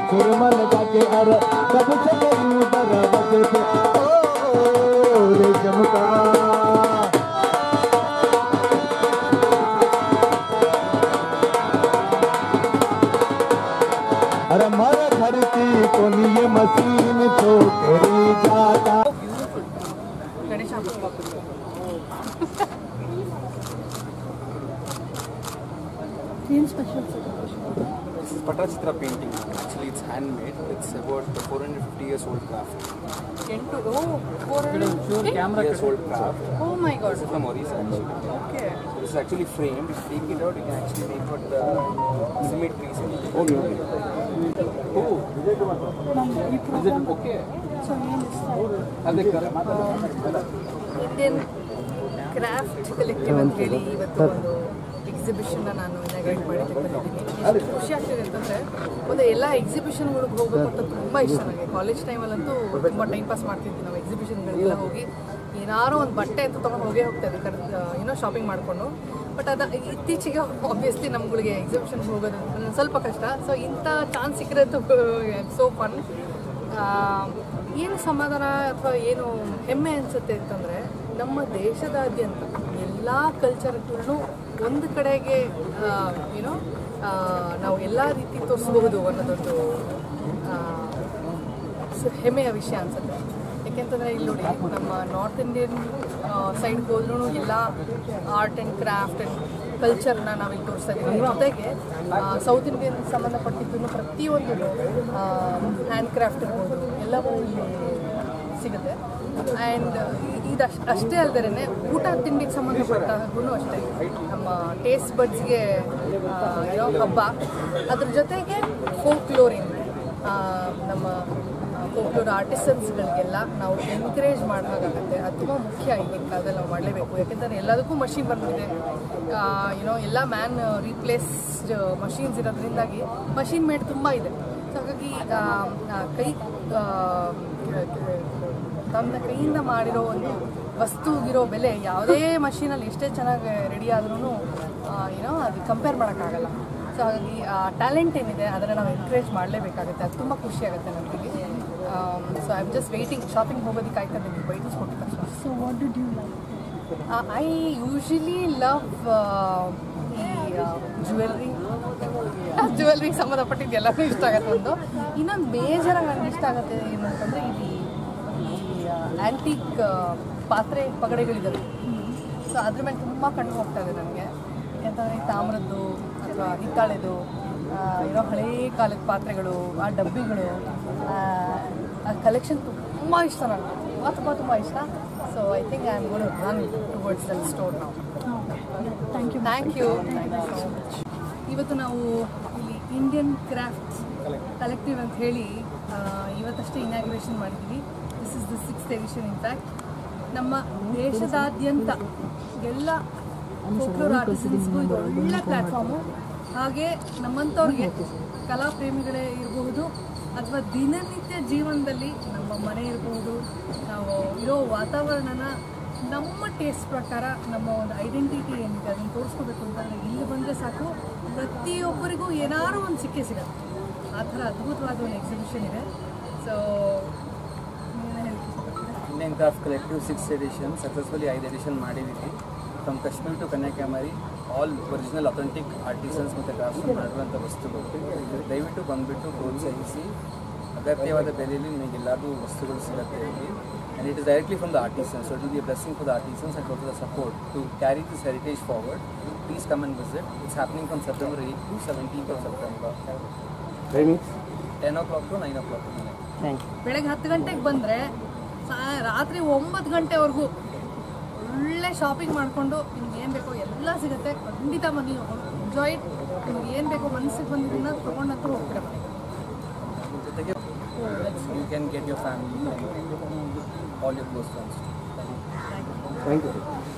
सुरमल जाके अर कब से करूं बराबर से ओ रेशम का अरे मर धरती को ये मशीन तो तेरी जाता ಗಣೇಶ ಹಬ್ಬ ಏನು special This is Patachitra painting. Actually, it's handmade. It's about 450 years old craft. ಎಂಟು oh four Years old craft. Oh my god This is from Orissa actually. Okay So this is actually framed. If you take it out, you can actually make what the symmetries in it. Okay. Oh, is it okay? So ಏನು Indian craft collective ಅಂತ ಹೇಳಿ ಇವತ್ತು ಒಂದು ಎಕ್ಸಿಬಿಷನ್ನ ನಾನು inaugurate ಮಾಡಿದ್ದಕ್ಕೆ ಬಂದಿದ್ದೀನಿ ಎಷ್ಟು ಖುಷಿ ಆಗ್ತಿದೆ ಅಂತಂದರೆ ಒಂದು ಎಲ್ಲ ಎಕ್ಸಿಬಿಷನ್ಗಳಿಗೆ ಹೋಗಬೇಕು ಅಂತ ತುಂಬ ಇಷ್ಟ ನನಗೆ ಕಾಲೇಜ್ ಟೈಮಲ್ಲಂತೂ ತುಂಬ ಟೈಮ್ ಪಾಸ್ ಮಾಡ್ತಿದ್ವಿ ನಾವು ಎಕ್ಸಿಬಿಷನ್ಗಳಿಗೆಲ್ಲ ಹೋಗಿ ಏನಾರೋ ಒಂದು ಬಟ್ಟೆ ಅಂತ ತೊಗೊಂಡು ಹೋಗೇ ಹೋಗ್ತಾ ಇದ್ದೆ ಕರ್ ಏನೋ ಶಾಪಿಂಗ್ ಮಾಡಿಕೊಂಡು ಬಟ್ ಅದು ಇತ್ತೀಚೆಗೆ ಆಬ್ವಿಯಸ್ಲಿ ನಮ್ಗಳಿಗೆ ಎಕ್ಸಿಬಿಷನ್ಗೆ ಹೋಗೋದು ಒಂದ್ ಸ್ವಲ್ಪ ಕಷ್ಟ ಸೊ ಇಂಥ ಚಾನ್ಸ್ ಸಿಕ್ಕಿರೋದು ಸೋ ಫನ್ ಏನು ಸಮಾಧಾನ ಅಥವಾ ಏನು ಹೆಮ್ಮೆ ಅನಿಸುತ್ತೆ ಅಂತಂದರೆ ನಮ್ಮ ದೇಶದಾದ್ಯಂತ ಎಲ್ಲ ಕಲ್ಚರ್ಗಳನ್ನು ಒಂದು ಕಡೆಗೆ ಏನೋ ನಾವು ಎಲ್ಲ ರೀತಿ ತೋರಿಸಬಹುದು ಅನ್ನೋದೊಂದು ಆ, ಸ- ಹೆಮ್ಮೆಯ ವಿಷಯ ಅನ್ಸುತ್ತೆ ಯಾಕೆಂತಂದರೆ ಇಲ್ಲಿ ನೋಡಿ ನಮ್ಮ ನಾರ್ತ್ ಇಂಡಿಯನ್ ಸೈಡ್ಗೆ ಹೋದ್ರೂ ಎಲ್ಲ ಆರ್ಟ್ ಆ್ಯಂಡ್ ಕ್ರಾಫ್ಟ್ ಆ್ಯಂಡ್ ಕಲ್ಚರ್ನ ನಾವಿಲ್ಲಿ ತೋರಿಸ್ತಾ ಇದ್ದೀವಿ ಜೊತೆಗೆ ಸೌತ್ ಇಂಡಿಯನ್ ಸಂಬಂಧಪಟ್ಟಿದ್ದು ಪ್ರತಿಯೊಂದು ಹ್ಯಾಂಡ್ ಕ್ರಾಫ್ಟ್ ಇರ್ಬೋದು ಎಲ್ಲವೂ ಇಲ್ಲಿ ಸಿಗುತ್ತೆ ಆ್ಯಂಡ್ ಇದಷ್ಟು ಅಷ್ಟೇ ಅಲ್ಲದೇ ಊಟ ತಿಂಡಿಗೆ ಸಂಬಂಧಪಟ್ಟಾಗೂ ಅಷ್ಟೇ ನಮ್ಮ ಟೇಸ್ಟ್ ಬಡ್ಸ್ಗೆ ಇರೋ ಹಬ್ಬ ಅದ್ರ ಜೊತೆಗೆ ಫೋಕ್ಲೋರಿಂಗ್ ನಮ್ಮ ಫೋಕ್ಲೋರ್ ಆರ್ಟಿಸನ್ಸ್ಗಳಿಗೆಲ್ಲ ನಾವು ಎನ್ಕರೇಜ್ ಮಾಡಬೇಕಾಗತ್ತೆ ಅದು ತುಂಬ ಮುಖ್ಯ ಈಗಿನ ಕಾಲದಲ್ಲಿ ನಾವು ಮಾಡಲೇಬೇಕು ಯಾಕೆಂದರೆ ಎಲ್ಲದಕ್ಕೂ ಮಷಿನ್ ಬಂದಿದೆ ಏನೋ ಎಲ್ಲ ಮ್ಯಾನ್ ರೀಪ್ಲೇಸ್ಡ್ ಮಷೀನ್ಸ್ ಇರೋದ್ರಿಂದಾಗಿ ಮಷಿನ್ ಮೇಡ್ ತುಂಬ ಇದೆ ಸೊ ಹಾಗಾಗಿ ಆ, ಆ, ಕೈ ಆ, ತನ್ನ ಕೈಯಿಂದ ಮಾಡಿರೋ ಒಂದು ವಸ್ತುಗಿರೋ ಬೆಲೆ ಯಾವುದೇ ಮಷೀನಲ್ಲಿ ಎಷ್ಟೇ ಚೆನ್ನಾಗಿ ರೆಡಿ ಆದ್ರೂ ಏನೋ ಅದು ಕಂಪೇರ್ ಮಾಡೋಕ್ಕಾಗಲ್ಲ ಸೊ ಹಾಗಾಗಿ ಆ ಟ್ಯಾಲೆಂಟ್ ಏನಿದೆ ಅದನ್ನು ನಾವು ಎನ್ಕರೇಜ್ ಮಾಡಲೇಬೇಕಾಗುತ್ತೆ ಅದು ತುಂಬ ಖುಷಿ ಆಗುತ್ತೆ ನಮಗೆ so I am just waiting shopping ಹೋಗೋದಕ್ಕೆ ಕಾಯ್ತಾ ಇದ್ದೀನಿ ವೈಟಿಸ್ ಕೊಟ್ಟ ತಕ್ಷಣ So what did you like? I usually love ಈ ಜ್ಯುವೆಲ್ರಿ ಜ್ಯುವೆಲ್ರಿಗೆ ಸಂಬಂಧಪಟ್ಟಿದ್ದು ಎಲ್ಲನೂ ಇಷ್ಟ ಆಗುತ್ತೆ ಒಂದು ಇನ್ನೊಂದು ಬೇಜಾರಾಗಿ ನನಗೆ ಇಷ್ಟ ಆಗುತ್ತೆ ಏನಂತಂದರೆ ಇಲ್ಲಿ ಈ ಆ್ಯಂಟಿಕ್ ಪಾತ್ರೆ ಪಗಡೆಗಳಿದ್ದಾವೆ ಸೊ ಅದ್ರ ಮೇಲೆ ತುಂಬ ಕಣ್ಣು ಹೋಗ್ತಾ ಇದೆ ನನಗೆ ಯಾಕಂತಂದರೆ ತಾಮ್ರದ್ದು ಅಥವಾ ಹಿತ್ತಾಳೆದು ಆ, ಇರೋ ಹಳೇ ಕಾಲದ ಪಾತ್ರೆಗಳು ಆ ಡಬ್ಬಿಗಳು ಆ, ಆ ಕಲೆಕ್ಷನ್ ತುಂಬ ಇಷ್ಟ ನನಗೆ ತುಂಬ ತುಂಬ ತುಂಬ ಇಷ್ಟ so I think I am gonna run towards that store ನಾವು Thank you. Thank you thank you so much ಇವತ್ತು ನಾವು ಇಲ್ಲಿ ಇಂಡಿಯನ್ ಕ್ರಾಫ್ಟ್ಸ್ ಕಲೆಕ್ಟಿವ್ ಅಂತ ಹೇಳಿ ಆ, ಇವತ್ತಷ್ಟೇ ಇನಾಗ್ರೇಷನ್ ಮಾಡಿದ್ದೀವಿ this is the sixth edition in fact ನಮ್ಮ ದೇಶದಾದ್ಯಂತ ಎಲ್ಲ ಫೋಕ್ಲೋರ್ ಆರ್ಟಿಸನ್ಸ್ಗೂ ಇದು ಒಳ್ಳೆ ಪ್ಲ್ಯಾಟ್ಫಾರ್ಮು ಹಾಗೆ ನಮ್ಮಂಥವ್ರಿಗೆ ಕಲಾ ಪ್ರೇಮಿಗಳೇ ಇರಬಹುದು ಅಥವಾ ದಿನನಿತ್ಯ ಜೀವನದಲ್ಲಿ ನಮ್ಮ ಮನೆ ಇರಬಹುದು ನಾವು ಇರೋ ವಾತಾವರಣನ ನಮ್ಮ ಟೇಸ್ಟ್ ಪ್ರಕಾರ ನಮ್ಮ ಒಂದು ಐಡೆಂಟಿಟಿ ಏನಿದೆ ಅದನ್ನು ತೋರಿಸ್ಕೋಬೇಕು ಅಂತಂದರೆ ಇಲ್ಲಿ ಬಂದರೆ ಸಾಕು ಪ್ರತಿಯೊಬ್ಬರಿಗೂ ಏನಾದ್ರು ಒಂದು ಸಿಕ್ಕೇ ಸಿಗುತ್ತೆ ಆ ಥರ ಅದ್ಭುತವಾದ ಒಂದು ಎಕ್ಸಿಬಿಷನ್ ಇದೆ so Indian Craft Collective 6th edition, successfully 5th edition ಮಾಡಿದ್ದೀವಿ from Kashmir to Kanyakumari all original authentic artisans ಮತ್ತು ಕ್ರಾಫ್ಟ್ಸ್ ಮಾಡಿರುವಂಥ ವಸ್ತುಗಳು ದಯವಿಟ್ಟು ಬಂದುಬಿಟ್ಟು ಪ್ರೋತ್ಸಾಹಿಸಿ ಅಗತ್ಯವಾದ ಬೆಲೆಯಲ್ಲಿ ನಿಮಗೆ ಎಲ್ಲಾದರೂ ವಸ್ತುಗಳು ಸಿಗುತ್ತೆ ಇಲ್ಲಿ and it is directly from the artisans so it will be blessing for the artisans and for the support to carry this heritage forward please come and visit it's happening from September eight to seventeenth of September ten o'clock to nine o'clock ಬೆಳಗ್ಗೆ ಹತ್ತು ಗಂಟೆಗೆ ಬಂದರೆ ರಾತ್ರಿ ಒಂಬತ್ತು ಗಂಟೆವರೆಗೂ ಒಳ್ಳೆ shopping ಮಾಡಿಕೊಂಡು ನಿಮ್ಗೆ ಏನು ಬೇಕೋ ಎಲ್ಲ ಸಿಗುತ್ತೆ ಖಂಡಿತ ಬನ್ನಿ ಎಂಜಾಯ್ ನಿಮ್ಗೆ ಏನು ಬೇಕೋ ಮನಸ್ಸಿಗೆ ಬಂದಿದ್ದನ್ನ ತೊಗೊಂಡಂತೂ ಹೋಗ್ಬಿಡತ್ತೆ ಜೊತೆಗೆ you can get your family all your close friends thank you thank you